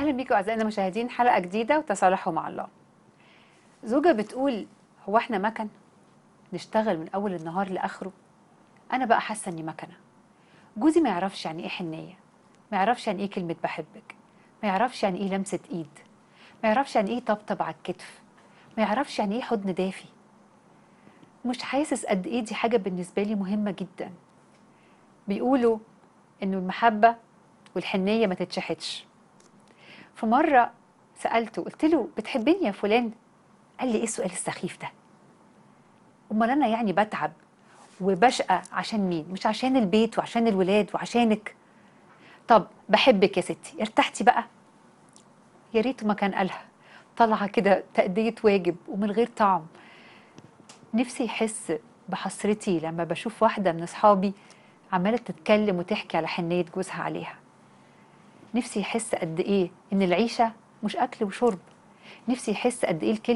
اهلا بيكم اعزائنا المشاهدين حلقه جديده وتصالحوا مع الله زوجة بتقول هو احنا مكن نشتغل من اول النهار لاخره انا بقى حاسه اني مكنه جوزي ما يعرفش يعني ايه حنيه ما يعرفش يعني ايه كلمه بحبك ما يعرفش يعني ايه لمسه ايد ما يعرفش يعني ايه طبطب على الكتف ما يعرفش يعني ايه حضن دافي مش حاسس قد ايه دي حاجه بالنسبه لي مهمه جدا بيقولوا انه المحبه والحنيه ما تتشحتش في مره سالته قلت له بتحبني يا فلان قال لي ايه السؤال السخيف ده امال انا يعني بتعب وبشقى عشان مين مش عشان البيت وعشان الولاد وعشانك طب بحبك يا ستي ارتحتي بقى يا ريته ما كان قالها طالعه كده تأدية واجب ومن غير طعم نفسي يحس بحسرتي لما بشوف واحدة من أصحابي عمالة تتكلم وتحكي على حنية جوزها عليها نفسي يحس قد إيه إن العيشة مش أكل وشرب نفسي يحس قد إيه الكلمة